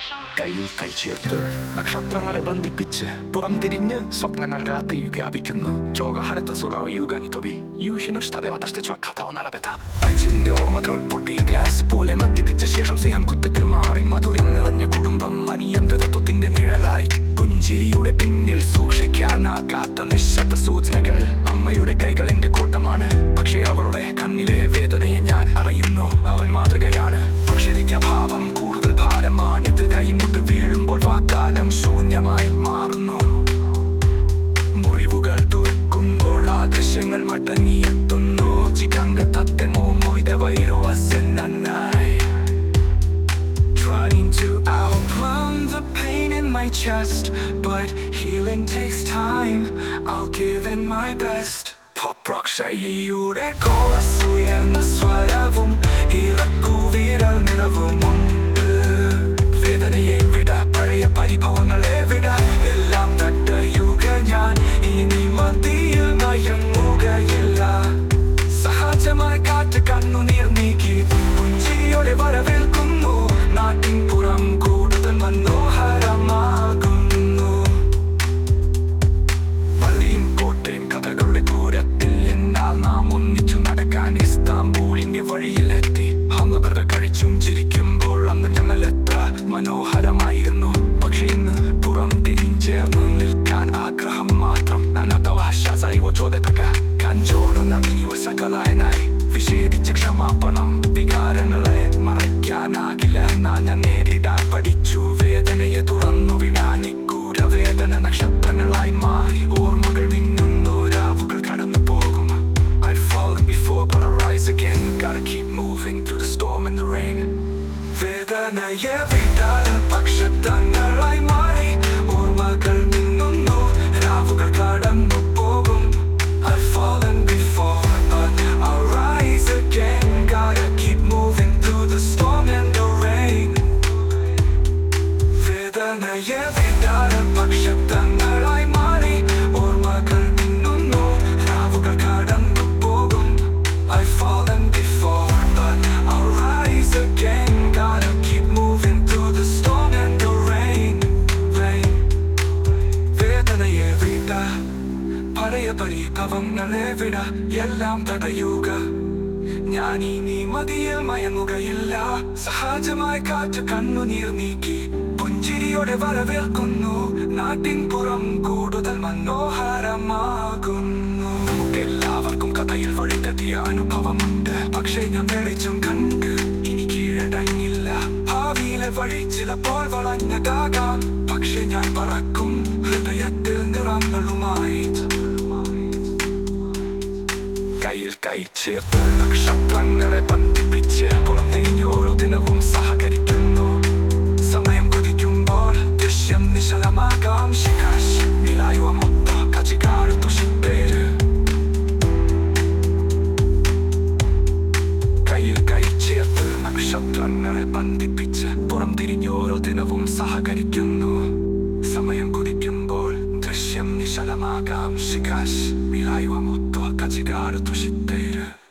കയ്യിൽ കൈചേർത്ത് നക്ഷത്രങ്ങളെ ബന്ധിപ്പിച്ച് പുറംതിരിഞ്ഞ് സ്വപ്നങ്ങൾ രാത്രി വ്യാപിക്കുന്നു ചോഗഹരത്ത സുറായുഗനി തൊബി യൂഷിനുഷ്ടതെ വതste ചൊക്കഥ ഒന്നലബെത്ത അജിന്റെ ഓർമ്മകൾ പൊട്ടി ഗ്യാസ് പോലെ മദ്യപിച്ച ശേഷം സിഹം കുത്തിട്ട് മാറി മധുരം നിറഞ്ഞ കുടുംബം അനിയന്ത്രിതത്വത്തിന്റെ നിഴലായി പുഞ്ചിരിയുടെ പിന്നിൽ സൂക്ഷിക്കാനാകാത്ത നിശബ്ദ സൂചനകൾ അമ്മയുടെ കൈകൾ എന്റെ കൂട്ടമാണ് പക്ഷേ അവളുടെ കണ്ണിലെ വേദനയെ ഞാൻ അറിയുന്നു അവൻ മാതൃകയാണ് പക്ഷേ ഭാവം കൂടുതൽ ഭാരമാണിത് കൈമുട്ട് വീഴുമ്പോൾ വാക്കാലം ശൂന്യമായി മാറുന്നു മുറിവുകൾ തുറക്കുമ്പോൾ ആ ദൃശ്യങ്ങൾ മടങ്ങിയെത്തുന്നു ചിക്കങ്ക തത്തമോ മൊയ്ത വൈറോസെന്നായി Trying to outrun the pain in my chest But healing takes time I'll give it my best Pop rock ശൈലിയുടെ കോളസ് ഉയർന്ന സ്വരവും ഇറക്കുവിരൽ നിറവുമുണ്ട് വേദനയെ വിട പഴയ പരിഭവങ്ങളെ വിട എല്ലാം തട്ടയുക ഞാൻ ഇനി മതിയിൽ മയങ്ങുകയില്ല സഹജമായി കാറ്റ് കണ്ണുനീർ നീക്കി പുഞ്ചിയോടെ വരവേൽക്കുന്നു നാട്ടിൻ പുറം കൂടുതൽ മനോഹരമാകുന്നു പള്ളിയും കോട്ടയും കഥകളുടെ പൂരത്തിൽ എന്നാൽ നാം ഒന്നിച്ചു നടക്കാൻ ഇസ്താംബൂളിന്റെ വഴിയിലെത്തി ഹമബറ കഴിച്ചും ചിരിക്കുമ്പോൾ അന്ന് ഞങ്ങൾ എത്ര മനോഹരമായിരുന്നു പക്ഷെ ഇന്ന് പുറം തിരിഞ്ചേർന്ന് നിൽക്കാൻ ആഗ്രഹം മാത്രം നനതവാശാസൈവ ചോദത്തക കഞ്ചോടുന്ന സകലായനായി വിഷേദിച്ച ക്ഷമാപണം വികാരങ്ങളെ മറയ്ക്കാനാകില്ല എന്നാ ഞാൻ നേരിടാൻ പഠിച്ചു വേദനയെ തുറന്നു വിടാൻ ഇക്കൂര വേദന നക്ഷത്രങ്ങളായി മാറി ഓർമ്മകൾ മിന്നുന്നു രാവുകൾ കടന്നു പോകും I've fallen before but I rise again Gotta keep moving through the storm and the rain വേദനയെ വിടാൻ പക്ഷത്തങ്ങളായി മാറി ഓർമ്മകൾ മിന്നുന്നു രാവുകൾ കടന്നു പോകും I've fallen before but I'll rise again Gotta keep moving through the storm and the rain വേദനയെ വിടാൻ പക്ഷത്തങ്ങളായി മാറി ഓർമ്മകൾ മിന്നുന്നു രാവുകൾ കടന്നു പോകും I've fallen before but I'll rise again Gotta keep moving through the storm and the rain rain വേദനയെ വിട പഴയ പരിഭവങ്ങളെ വിട എല്ലാം തടയുക ഞാൻ ഇനി മതിയിൽ മയങ്ങുകയില്ല സഹജമായി കാറ്റ് കണ്ണുനീർ നീക്കി പുഞ്ചിരിയോടെ വരവേൽക്കുന്നു നാട്ടിൻ പുറം കൂടുതൽ മനോഹരമാകുന്നു എല്ലാവർക്കും കഥയിൽ വഴിതെറ്റിയ അനുഭവമുണ്ട് പക്ഷേ ഞാൻ വെളിച്ചം കണ്ട് ഇനി കീഴടങ്ങില്ല ഭാവിയിലെ വഴി ചിലപ്പോൾ വളഞ്ഞതാകാം പക്ഷെ ഞാൻ പറക്കും ഹൃദയത്തിൽ നിറങ്ങളുമായി കയ്യിൽ കൈ ചേർത്ത് നക്ഷത്രങ്ങളെ ബന്ധിപ്പിച്ച് പുറത്തേക്ക് ഓരോ ദിനവും സഹകരിക്കുന്നു സമയം കുതിക്കുമ്പോൾ ദൃശ്യം നിശലമാകാം ശിഖാശ് നിലായുവ മൊത്ത കച്ചിക്കാട് തുഷിപ്പേര് കയ്യിൽ കൈ ചേർത്ത് നക്ഷത്രങ്ങളെ ബന്ധിപ്പിച്ച് പുറം തിരിഞ്ഞ് ഓരോ ദിനവും സഹകരിക്കുന്നു സമയം കുതിക്കുമ്പോൾ ദൃശ്യം നിശലമാകാം ശിഖാശ് നിലായുവ മൊത്ത കച്ചിക്കാട് തുഷിപ്പേര്